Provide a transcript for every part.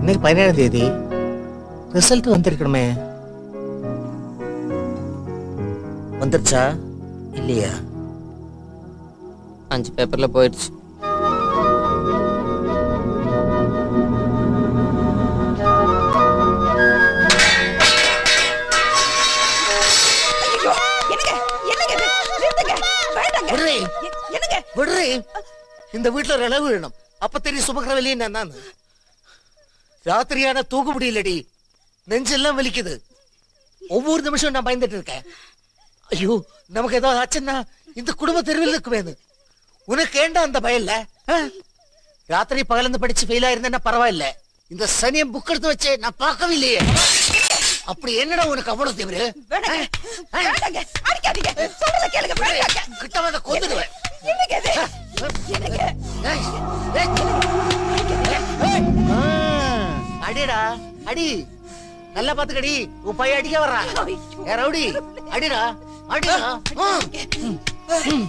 இன்னைக்கு பதினேழாம் தேதி ரிசல்ட் வந்திருக்கணுமே வந்துருச்சா இல்லையா அஞ்சு பேப்பர்ல போயிடுச்சு விடுறே விடுறே இந்த வீட்டுல ஒரு இளவு வேணும் அப்ப தெரியும் சுமக்கிற வெளியே நான் ராத்திரியான தூக்க முடியலடி நெஞ்செல்லாம் வலிக்குது ஒவ்வொரு நிமிஷம் நான் பயந்துட்டு இருக்கேன் ஐயோ நமக்கு ஏதாவது ஆச்சுன்னா இந்த குடும்ப தெருவில் இருக்குவேன்னு உனக்கு ஏண்டா அந்த பயம்ல ஆ? ராத்திரி பகலந்து படிச்சு ஃபெயில் ஆயிருந்தேன்னா பரவாயில்ல இந்த சனியம் புக் எடுத்து வச்சு நான் பார்க்கவே இல்லையே அப்படி என்னடா உனக்கு அவ்வளவு திமிரு கிட்ட வந்து கொந்துடுவேன் ஏய், ஏய். ஆ, அடிடா அடி நல்லா பாத்துக்கடி உன் பையன் அடிக்க வர்றான் ஏ ரவுடி அடிடா அடிடா ம். ம்.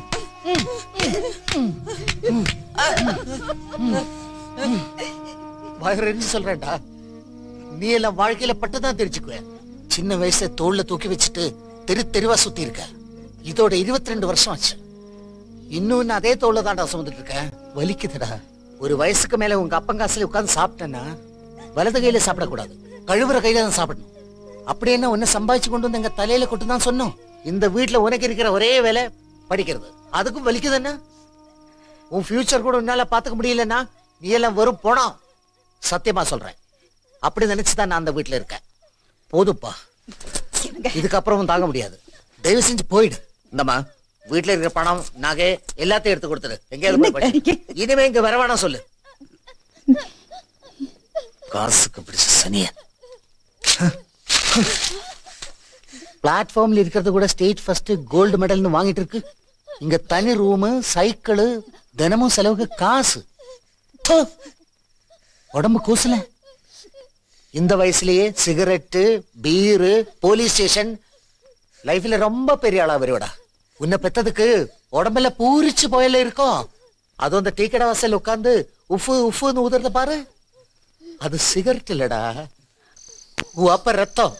வயிறு சொல்றேன்டா நீ எல்லாம் வாழ்க்கையில பட்டுதான் தெரிஞ்சுக்குவ சின்ன வயசுல தோல்ல தூக்கி வச்சுட்டு தெரு தெருவா சுத்தி இருக்க இதோட இருபத்தி ரெண்டு வருஷம் ஆச்சு இன்னும் இன்னும் அதே தோல்ல தான்டா சுமந்துட்டு இருக்கேன் வலிக்குதுடா ஒரு வயசுக்கு மேல உங்க அப்பங்காசுல உட்கார்ந்து சாப்பிட்டேன்னா வலது கையில சாப்பிடக்கூடாது கழுவுற கையில தான் சாப்பிடணும் அப்படி என்ன உன்னை சம்பாதிச்சு கொண்டு வந்து எங்க தலையில கொட்டு தான் சொன்னோம் இந்த வீட்டுல உனக்கு இருக்கிற ஒரே வேலை படிக்கிறது அதுக்கும் வலிக்குது என்ன உன் ஃபியூச்சர் கூட உன்னால பாத்துக்க முடியலன்னா நீ எல்லாம் வெறும் போனா சத்தியமா சொல்றேன் அப்படி நினைச்சுதான் நான் அந்த வீட்டுல இருக்கேன் போதுப்பா இதுக்கப்புறமும் தாங்க முடியாது தயவு செஞ்சு போயிடு இந்தம்மா வீட்டுல இருக்கிற பணம் நகை எல்லாத்தையும் எடுத்து கொடுத்துரு எங்கேயாவது போய் படி. இனிமே இங்க வர வேணாம் சொல்லு காசுக்கு பிடிச்ச சனிய பிளாட்ஃபார்ம்ல இருக்கிறது கூட ஸ்டேட் ஃபர்ஸ்ட் கோல்டு மெடல்னு வாங்கிட்டு இருக்கு இங்க தனி ரூமு சைக்கிள் தினமும் செலவுக்கு காசு ப்பு. உடம்பு கூசல இந்த வயசுலயே சிகரெட்டு பீரு போலீஸ் ஸ்டேஷன் லைஃப்ல ரொம்ப பெரிய ஆளா வருவடா உன்னை பெத்ததுக்கு உடம்புல பூரிச்சு போயல இருக்கும் அதுவும் அந்த டீ கடை வாசல் உட்கார்ந்து உஃபு உஃபுன்னு ஊதுறத பாரு அது சிகரெட் இல்லடா உன் அப்ப ரத்தம்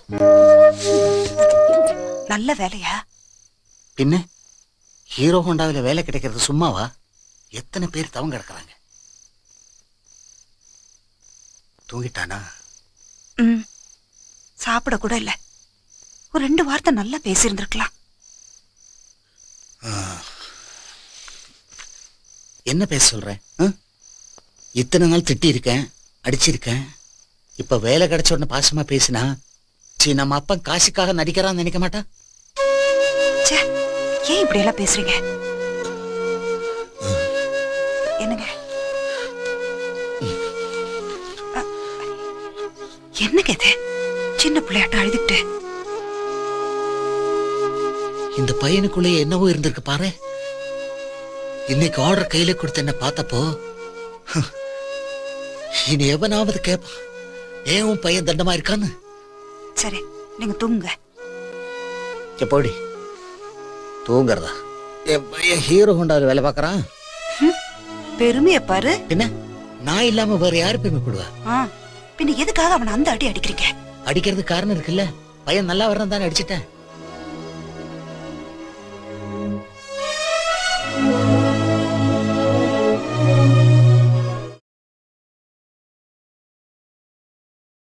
நல்ல வேலையா பின்ன ஹீரோ ஹோண்டாவில வேலை கிடைக்கிறது சும்மாவா எத்தனை பேர் தவங்க கிடக்குறாங்க தூங்கிட்டானா ம் சாப்பிட கூட இல்ல ஒரு ரெண்டு வார்த்தை நல்லா பேசியிருந்திருக்கலாம் என்ன பேச சொல்றேன் ஆ? இத்தனை நாள் திட்டி இருக்கேன் அடிச்சிருக்கேன் இப்ப வேலை கிடைச்ச உடனே பாசமா பேசினா சீ நம்ம அப்பா காசுக்காக நடிக்கிறான்னு நினைக்க மாட்டா ச்சே ஏன் இப்படி எல்லாம் பேசுறீங்க என்னங்க அ, என்னங்க இது சின்ன பிள்ளையாட்டம் அழுதுட்டு இந்த பையனுக்குள்ளே என்னவோ இருந்திருக்கு பாரு இன்னைக்கு ஆர்டர் கையில கொடுத்து என்ன பார்த்தப்போ ஹம், இனி எவனாவது கேட்பான் ஏன் உன் பையன் தண்டமா இருக்கான்னு சரி நீங்க தூங்குங்க எப்போடி தூங்குறதா என் பையன் ஹீரோ ஹோண்டாவில் வேலை பார்க்கறான் பெருமைய பாரு என்ன நான் இல்லாம வேற யாரு பெருமை கொடுவா ஆ, பின்ன எதுக்காக அவனை அந்த அடி அடிக்கிறீங்க அடிக்கிறதுக்கு காரணம் இருக்குல்ல பையன் நல்லா வரணும் தானே அடிச்சிட்டேன்